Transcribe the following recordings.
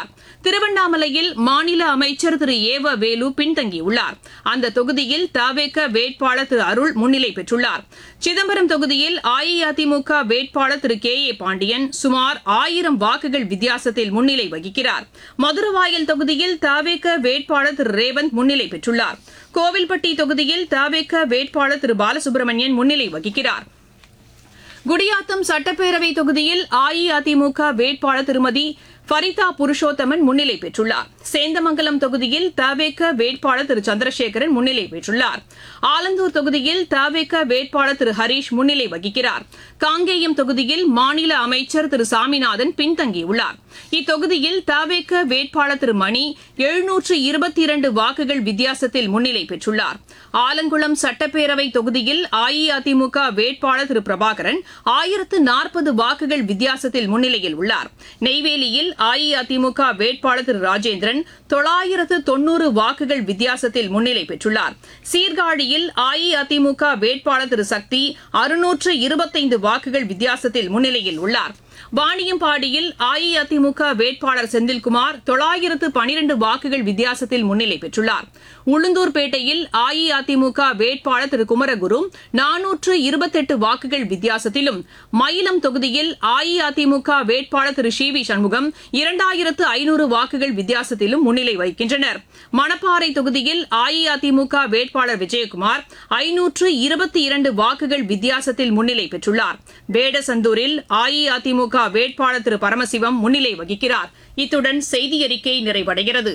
வென்றுள்ளார் திருவண்ணாமலையில் மாநில அமைச்சர் திரு ஏவ வேலு பின்தங்கியுள்ளார் அந்த தொகுதியில் தவேக வேட்பாளர் திரு அருள் முன்னிலை பெற்றுள்ளார் சிதம்பரம் தொகுதியில் அஇஅதிமுக வேட்பாளர் திரு கே ஏ பாண்டியன் சுமார் ஆயிரம் வாக்குகள் வித்தியாசத்தில் முன்னிலை வகிக்கிறார் மதுரவாயல் தொகுதியில் தவேக வேட்பாளர் திரு ரேவந்த் முன்னிலை பெற்றுள்ளார் கோவில்பட்டி தொகுதியில் தவேக வேட்பாளர் திரு பாலசுப்ரமணியன் முன்னிலை வகிக்கிறார் குடியாத்தம் சட்டப்பேரவை தொகுதியில் அஇஅதிமுக வேட்பாளர் திருமதி ஃபரிதா புருஷோத்தமன் முன்னிலை பெற்றுள்ளார் சேந்தமங்கலம் தொகுதியில் தவேக வேட்பாளர் திரு சந்திரசேகரன் முன்னிலை பெற்றுள்ளார் ஆலந்தூர் தொகுதியில் தவேக வேட்பாளர் திரு ஹரீஷ் முன்னிலை வகிக்கிறார் காங்கேயம் தொகுதியில் மாநில அமைச்சர் திரு சாமிநாதன் பின்தங்கியுள்ளார் இத்தொகுதியில் தவேக வேட்பாளர் திரு மணி எழுநூற்று இருபத்தி இரண்டு வாக்குகள் வித்தியாசத்தில் முன்னிலை பெற்றுள்ளார் ஆலங்குளம் சட்டப்பேரவை தொகுதியில் அஇஅதிமுக வேட்பாளர் திரு பிரபாகரன் ஆயிரத்து நாற்பது வாக்குகள் வித்தியாசத்தில் முன்னிலையில் உள்ளார் நெய்வேலியில் அஇஅதிமுக வேட்பாளர் திரு ராஜேந்திரன் தொள்ளாயிரத்து தொன்னூறு வாக்குகள் வித்தியாசத்தில் முன்னிலை பெற்றுள்ளார் சீர்காழியில் அஇஅதிமுக வேட்பாளர் திரு சக்தி அறுநூற்று இருபத்தைந்து வாக்குகள் வித்தியாசத்தில் முன்னிலையில் உள்ளார் வாணியம்பாடியில் அஇஅதிமுக வேட்பாளர் செந்தில்குமார் தொள்ளாயிரத்து பனிரண்டு வாக்குகள் வித்தியாசத்தில் முன்னிலை பெற்றுள்ளார் உளுந்தூர்பேட்டையில் அஇஅதிமுக வேட்பாளர் திரு குமரகுரு நானூற்று இருபத்தெட்டு வாக்குகள் வித்தியாசத்திலும் மயிலம் தொகுதியில் அஇஅதிமுக வேட்பாளர் திரு சி வி சண்முகம் இரண்டாயிரத்து ஐநூறு வாக்குகள் வித்தியாசத்திலும் முன்னிலை வகிக்கின்றனர் மணப்பாறை தொகுதியில் அஇஅதிமுக வேட்பாளர் விஜயகுமார் ஐநூற்று இருபத்தி இரண்டு வாக்குகள் வித்தியாசத்தில் முன்னிலை பெற்றுள்ளார் வேடசந்தூரில் அஇஅதிமுக வேட்பாளர் திரு பரமசிவம் முன்னிலை வகிக்கிறார் இத்துடன் செய்தியறிக்கை நிறைவடைகிறது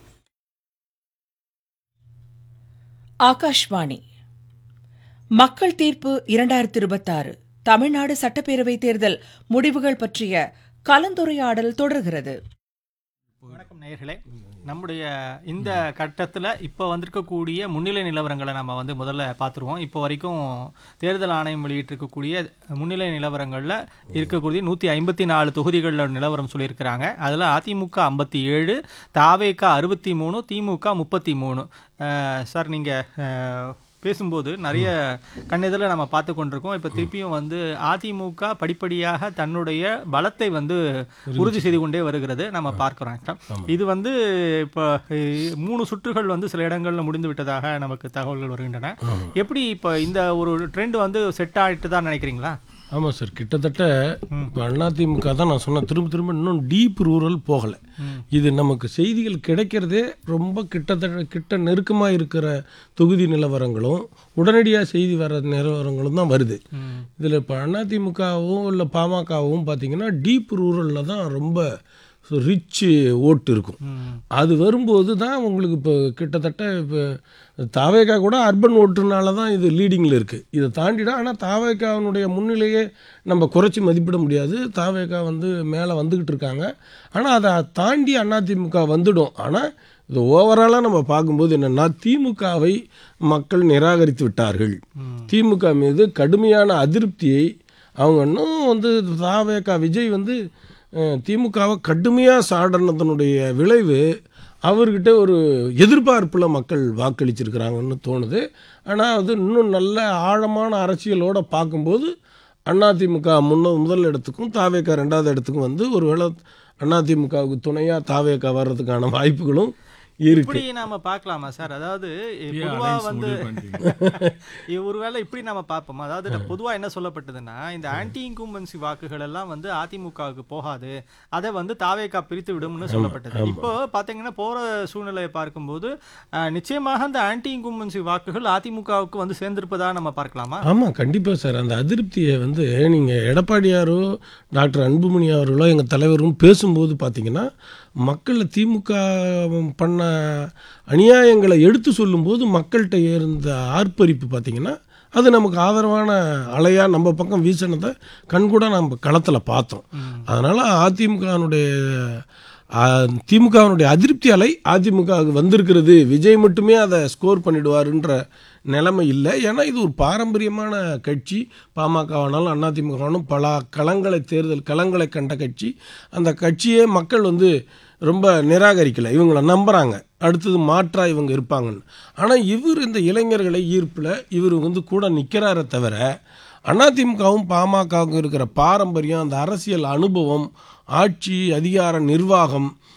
ஆகாஷ்வாணி மக்கள் தீர்ப்பு இரண்டாயிரத்தி இருபத்தாறு தமிழ்நாடு சட்டப்பேரவை தேர்தல் முடிவுகள் பற்றிய கலந்துரையாடல் தொடர்கிறது வணக்கம் நேயர்களே நம்முடைய இந்த கட்டத்தில் இப்போ வந்திருக்கக்கூடிய முன்னிலை நிலவரங்களை நம்ம வந்து முதல்ல பார்த்துருவோம் இப்போ வரைக்கும் தேர்தல் ஆணையம் வெளியிட்டிருக்கக்கூடிய முன்னிலை நிலவரங்களில் இருக்கக்கூடிய நூற்றி ஐம்பத்தி நாலு தொகுதிகளில் நிலவரம் சொல்லியிருக்கிறாங்க அதில் அதிமுக ஐம்பத்தி ஏழு தாவேக அறுபத்தி மூணு திமுக முப்பத்தி மூணு சார் நீங்கள் பேசும்போது நிறைய கண்ணெதில் நம்ம பார்த்து கொண்டிருக்கோம் இப்போ திருப்பியும் வந்து அதிமுக படிப்படியாக தன்னுடைய பலத்தை வந்து உறுதி செய்து கொண்டே வருகிறது நம்ம பார்க்குறோம் இது வந்து இப்போ மூணு சுற்றுகள் வந்து சில இடங்களில் முடிந்து விட்டதாக நமக்கு தகவல்கள் வருகின்றன எப்படி இப்போ இந்த ஒரு ட்ரெண்ட் வந்து செட் ஆகிட்டு தான் நினைக்கிறீங்களா ஆமாம் சார் கிட்டத்தட்ட இப்போ அதிமுக தான் நான் சொன்னேன் திரும்ப திரும்ப இன்னும் டீப் ரூரல் போகலை இது நமக்கு செய்திகள் கிடைக்கிறதே ரொம்ப கிட்டத்தட்ட கிட்ட நெருக்கமாக இருக்கிற தொகுதி நிலவரங்களும் உடனடியாக செய்தி வர நிலவரங்களும் தான் வருது இதில் இப்போ அதிமுகவும் இல்லை பாமகவும் பார்த்தீங்கன்னா டீப் ரூரலில் தான் ரொம்ப ரிச்சு ஓட்டு இருக்கும் அது வரும்போது தான் உங்களுக்கு இப்போ கிட்டத்தட்ட இப்போ தாவேக்கா கூட அர்பன் ஓட்டுனால தான் இது லீடிங்கில் இருக்குது இதை தாண்டிடா ஆனால் தாவேக்காவினுடைய முன்னிலையே நம்ம குறைச்சி மதிப்பிட முடியாது தாவேக்கா வந்து மேலே வந்துக்கிட்டு இருக்காங்க ஆனால் அதை தாண்டி அதிமுக வந்துடும் ஆனால் இது ஓவராலாக நம்ம பார்க்கும்போது என்னென்னா திமுகவை மக்கள் நிராகரித்து விட்டார்கள் திமுக மீது கடுமையான அதிருப்தியை அவங்க இன்னும் வந்து தாவேக்கா விஜய் வந்து திமுகவை கடுமையாக சாடனதனுடைய விளைவு அவர்கிட்ட ஒரு எதிர்பார்ப்பில் மக்கள் வாக்களிச்சிருக்கிறாங்கன்னு தோணுது ஆனால் அது இன்னும் நல்ல ஆழமான அரசியலோடு பார்க்கும்போது அதிமுக முன்ன முதல் இடத்துக்கும் தாவேக்கா ரெண்டாவது இடத்துக்கும் வந்து ஒரு வேளை அதிமுகவுக்கு துணையாக தாவேக்கா வர்றதுக்கான வாய்ப்புகளும் இருக்கு இப்படி நாம பார்க்கலாமா சார் அதாவது பொதுவா வந்து ஒருவேளை இப்படி நாம பார்ப்போம் அதாவது பொதுவா என்ன சொல்லப்பட்டதுன்னா இந்த ஆன்டி இன்கும்பன்சி வாக்குகள் எல்லாம் வந்து அதிமுகவுக்கு போகாது அதை வந்து தாவேக்கா பிரித்து விடும்னு சொல்லப்பட்டது இப்போ பாத்தீங்கன்னா போற சூழ்நிலையை பார்க்கும்போது நிச்சயமாக அந்த ஆன்டி இன்கும்பன்சி வாக்குகள் அதிமுகவுக்கு வந்து சேர்ந்திருப்பதா நம்ம பார்க்கலாமா ஆமா கண்டிப்பா சார் அந்த அதிருப்தியை வந்து நீங்க எடப்பாடியாரோ டாக்டர் அன்புமணி அவர்களோ எங்க தலைவரும் பேசும்போது பாத்தீங்கன்னா மக்கள் திமுக பண்ண அநியாயங்களை எடுத்து சொல்லும்போது மக்கள்கிட்ட இருந்த ஆர்ப்பரிப்பு பார்த்திங்கன்னா அது நமக்கு ஆதரவான அலையாக நம்ம பக்கம் வீசினதை கண்கூட நம்ம களத்தில் பார்த்தோம் அதனால் அதிமுகனுடைய திமுகவினுடைய அதிருப்தி அலை அதிமுகவுக்கு வந்திருக்கிறது விஜய் மட்டுமே அதை ஸ்கோர் பண்ணிடுவாருன்ற நிலைமை இல்லை ஏன்னா இது ஒரு பாரம்பரியமான கட்சி பாமகவானாலும் அதிமுகவானும் பல களங்களை தேர்தல் களங்களை கண்ட கட்சி அந்த கட்சியே மக்கள் வந்து ரொம்ப நிராகரிக்கலை இவங்களை நம்புகிறாங்க அடுத்தது மாற்றா இவங்க இருப்பாங்கன்னு ஆனால் இவர் இந்த இளைஞர்களை ஈர்ப்பில் இவர் வந்து கூட நிற்கிறாரே தவிர அதிமுகவும் பாமகவுக்கும் இருக்கிற பாரம்பரியம் அந்த அரசியல் அனுபவம் ஆட்சி அதிகார நிர்வாகம்